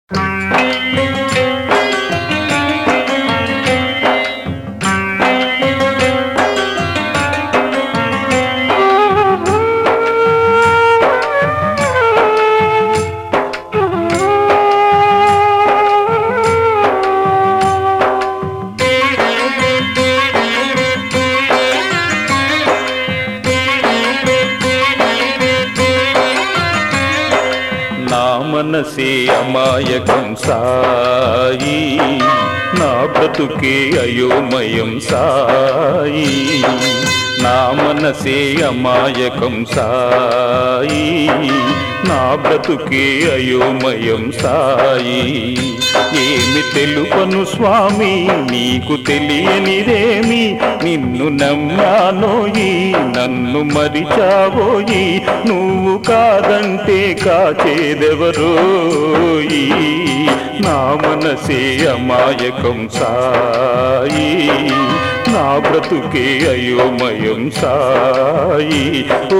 నా మనసే అమాయకం సాయి నా బ్రతుకే అయోమయం సాయి నా మనసే అమాయకం సాయి నా బ్రతుకే అయోమయం సాయి ఏమి తెలుపను స్వామి నీకు తెలియనిదేమి నిన్ను నమ్మానోయి నన్ను మరిచావోయి నువ్వు కాదంటే కాచేదెవరోయి నా మనసే అమాయకం సాయి నా బ్రతుకే అయోమయం సాయి ఓ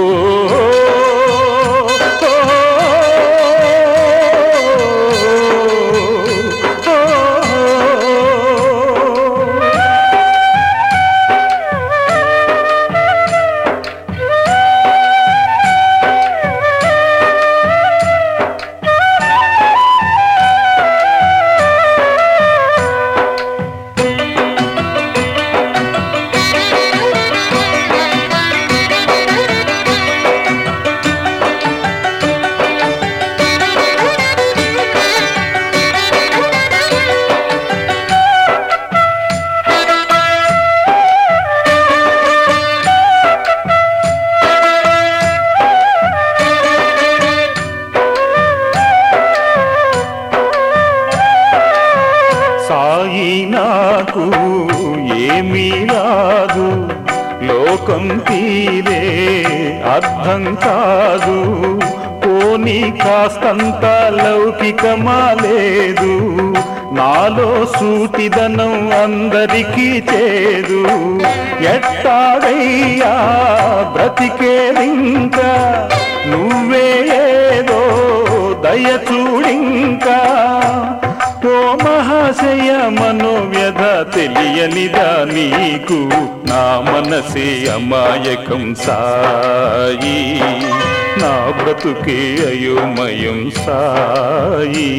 సాయి నాకు ఏమీ రాదు లోకం తీరే అర్థం కాదు పోనీ కాస్తంత లౌకికమా లేదు నాలో సూటిదనం అందరికీ చేదు ఎట్టాగయ్యా బ్రతికేదింకా నువ్వే ఏదో దయ చూడింకా ఓ మహాశయ మనోవ్యధ తెలియనిదా నీకు నా మనసే అమాయకం సాయి నా బ్రతుకే అయోమయం సాయి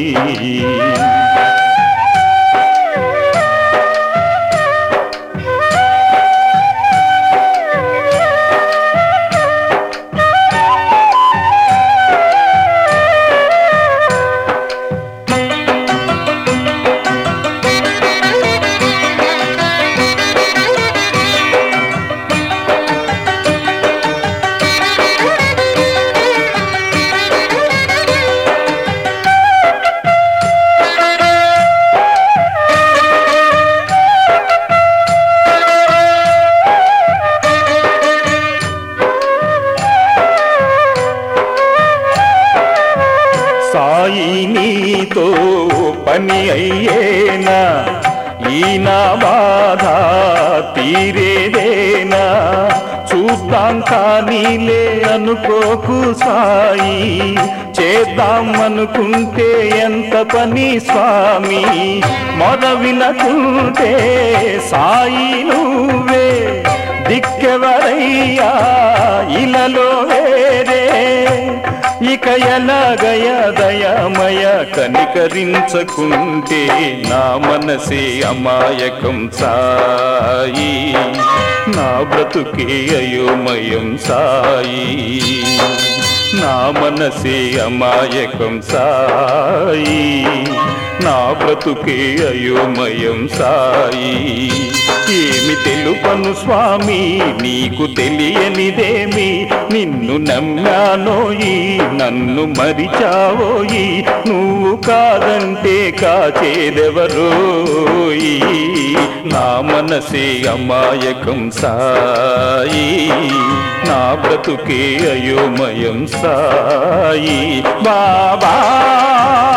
సాయి నీతో పని అయ్యేనా ఈ నా బాధ తీరేదేనా చూద్దాం కానీలే అనుకోకు సాయి చేద్దాం అనుకుంటే ఎంత పని స్వామి మొద వినకుంటే సాయి నువ్వే దిక్కెవరయ్యా ఇలలో వేరే ఇక ఎలాగయ దయామయ కనికరించకుంటే నా మనసే అమాయకం సాయి నా బ్రతుకే అయోమయం సాయి నా మనసే అమాయకం సాయి నా బ్రతుకే అయోమయం సాయి ఏమి తెలుపను స్వామి నీకు తెలియనిదేమి నిన్ను నమ్మానోయి నన్ను మరిచావోయి నువ్వు కాదంటే కాచేదెవరోయి నా మనసే అమాయకం సాయి నా బ్రతుకే అయోమయం సాయి బాబా